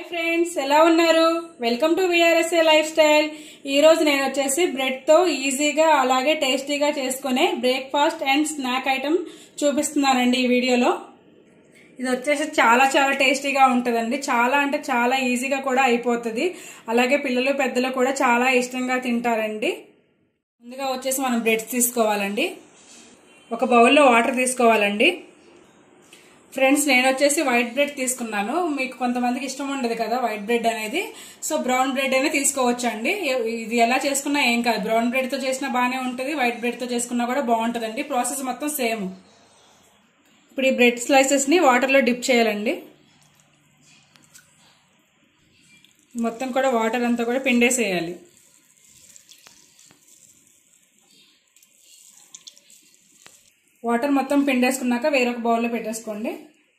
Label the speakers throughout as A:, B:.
A: hi friends ఎలా ఉన్నారు welcome to VRSA lifestyle ఈ రోజు నేను వచ్చేసి బ్రెడ్ తో ఈజీగా అలాగే టేస్టీగా చేసుకునే బ్రేక్ఫాస్ట్ అండ్ స్నాక్ ఐటమ్ చూపిస్తున్నానండి ఈ వీడియోలో ఇది వచ్చేసి చాలా చాలా టేస్టీగా ఉంటుందండి చాలా అంటే చాలా ఈజీగా కూడా అయిపోతుంది అలాగే పిల్లలు పెద్దలు కూడా చాలా ఇష్టంగా తింటారండి ముందుగా వచ్చేసి మనం బ్రెడ్స్ తీసుకోవాలండి ఒక బౌల్లో వాటర్ తీసుకోవాలండి ఫ్రెండ్స్ నేను వచ్చేసి వైట్ బ్రెడ్ తీసుకున్నాను మీకు కొంతమందికి ఇష్టం ఉండదు కదా వైట్ బ్రెడ్ అనేది సో బ్రౌన్ బ్రెడ్ అయినా తీసుకోవచ్చు అండి ఇది ఎలా చేసుకున్నా ఏం కాదు బ్రౌన్ బ్రెడ్ తో చేసినా బాగానే ఉంటుంది వైట్ బ్రెడ్ తో చేసుకున్నా కూడా బాగుంటుందండి ప్రాసెస్ మొత్తం సేమ్ ఇప్పుడు ఈ బ్రెడ్ స్లైసెస్ ని వాటర్ లో డిప్ చేయాలండి మొత్తం కూడా వాటర్ అంతా కూడా పిండేసేయాలి వాటర్ మొత్తం పిండేసుకున్నాక వేరొక బౌల్లో పెట్టేసుకోండి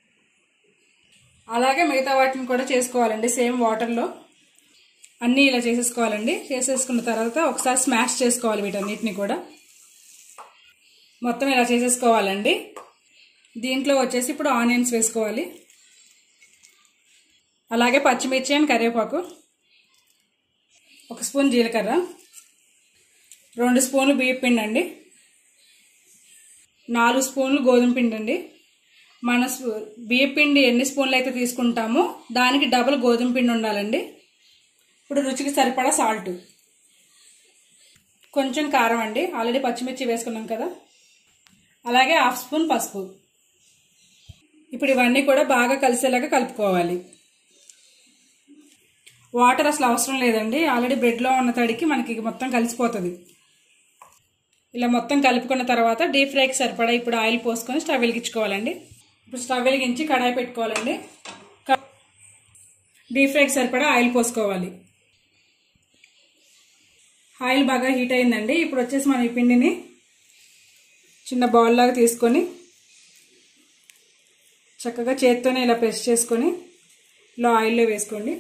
A: అలాగే మిగతా వాటిని కూడా చేసుకోవాలండి సేమ్ వాటర్లో అన్నీ ఇలా చేసేసుకోవాలండి చేసేసుకున్న తర్వాత ఒకసారి స్మాష్ చేసుకోవాలి వీటన్నిటిని కూడా మొత్తం ఇలా చేసేసుకోవాలండి దీంట్లో వచ్చేసి ఇప్పుడు ఆనియన్స్ వేసుకోవాలి అలాగే పచ్చిమిర్చి అండ్ కరివేపాకు ఒక స్పూన్ జీలకర్ర రెండు స్పూన్లు బియ్య పిండి అండి నాలుగు స్పూన్లు గోధుమ పిండి అండి మన బియ్య పిండి ఎన్ని స్పూన్లు అయితే తీసుకుంటామో దానికి డబుల్ గోధుమ పిండి ఉండాలండి ఇప్పుడు రుచికి సరిపడా సాల్ట్ కొంచెం కారం అండి ఆల్రెడీ పచ్చిమిర్చి వేసుకున్నాం కదా అలాగే హాఫ్ స్పూన్ పసుపు ఇప్పుడు ఇవన్నీ కూడా బాగా కలిసేలాగా కలుపుకోవాలి వాటర్ అసలు అవసరం లేదండి ఆల్రెడీ బ్రెడ్లో ఉన్న తడికి మనకి మొత్తం కలిసిపోతుంది ఇలా మొత్తం కలుపుకున్న తర్వాత డీప్ ఫ్రైకి సరిపడా ఇప్పుడు ఆయిల్ పోసుకొని స్టవ్ వెలిగించుకోవాలండి ఇప్పుడు స్టవ్ వెలిగించి కడాయి పెట్టుకోవాలండి డీప్ ఫ్రైకి సరిపడా ఆయిల్ పోసుకోవాలి ఆయిల్ బాగా హీట్ అయిందండి ఇప్పుడు వచ్చేసి మనం ఈ పిండిని చిన్న బౌల్ లాగా తీసుకొని చక్కగా చేత్తోనే ఇలా ప్రెస్ చేసుకొని ఇలా ఆయిల్లో వేసుకోండి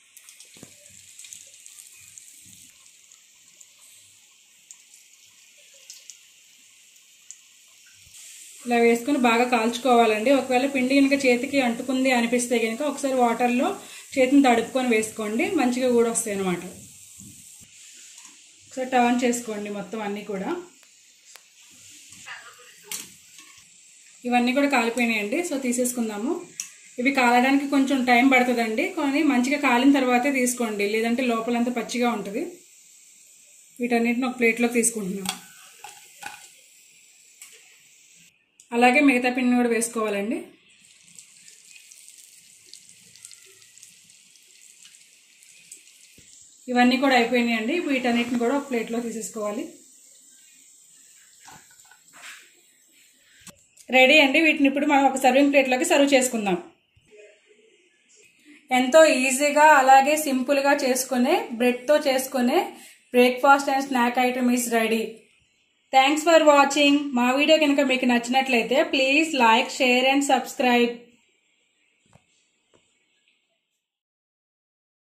A: ఇలా వేసుకొని బాగా కాల్చుకోవాలండి ఒకవేళ పిండి కనుక చేతికి అంటుకుంది అనిపిస్తే కనుక ఒకసారి వాటర్లో చేతిని తడుపుకొని వేసుకోండి మంచిగా కూడా వస్తాయి అనమాట ఒకసారి టర్న్ చేసుకోండి మొత్తం అన్నీ కూడా ఇవన్నీ కూడా కాలిపోయినాయండి సో తీసేసుకుందాము ఇవి కాలడానికి కొంచెం టైం పడుతుందండి కానీ మంచిగా కాలిన తర్వాతే తీసుకోండి లేదంటే లోపలంతా పచ్చిగా ఉంటుంది వీటన్నిటిని ఒక ప్లేట్లోకి తీసుకుంటున్నాం అలాగే మిగతా పిండిని కూడా వేసుకోవాలండి ఇవన్నీ కూడా అయిపోయినాయండి వీటన్నిటిని కూడా ఒక ప్లేట్లో తీసేసుకోవాలి రెడీ అండి వీటిని ఇప్పుడు మనం ఒక సర్వింగ్ ప్లేట్లోకి సర్వ్ చేసుకుందాం ఎంతో ఈజీగా అలాగే సింపుల్గా చేసుకునే బ్రెడ్తో చేసుకునే breakfast and snack item is ready thanks for watching మా వీడియో కనుక మీకు నచ్చినట్లయితే please like share and subscribe